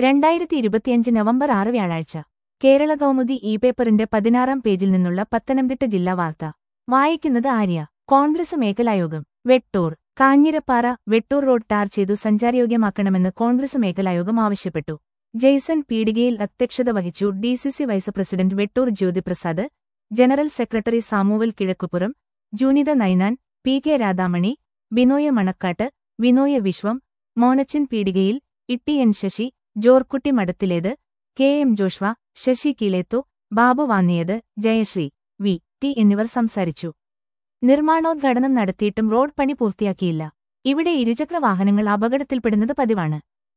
രണ്ടായിരത്തി ഇരുപത്തിയഞ്ച് നവംബർ ആറ് വ്യാഴാഴ്ച കേരള കൗമുദി ഇ പേപ്പറിന്റെ പതിനാറാം പേജിൽ നിന്നുള്ള പത്തനംതിട്ട ജില്ലാ വാർത്ത വായിക്കുന്നത് ആര്യ കോൺഗ്രസ് മേഖലായോഗം വെട്ടൂർ കാഞ്ഞിരപ്പാറ വെട്ടൂർ റോഡ് ടാർ ചെയ്തു സഞ്ചാരയോഗ്യമാക്കണമെന്ന് കോൺഗ്രസ് മേഖലായോഗം ആവശ്യപ്പെട്ടു ജെയ്സൺ പീടികയിൽ അധ്യക്ഷത വഹിച്ചു DCC vice president Vettoor Jyothiprasad general secretary Samuel Kizhakkupuram Junitha Ninan P K Radhamani Binoya Manakkattu Vinoya Viswam Monachan Peedikayil Itty N Sasi Jorkutty Madathilethu K M Joshua Sasi Keelethu Babu Vanniyathu Jayasree V T എന്നിവർ സംസാരിച്ചു നിർമ്മാണോദ്ഘാടനം നടത്തിയിട്ടും റോഡ് പണി പൂർത്തിയാക്കിയില്ല ഇവിടെ ഇരുചക്ര വാഹനങ്ങൾ അപകടത്തിൽപ്പെടുന്നത് പതിവാണ്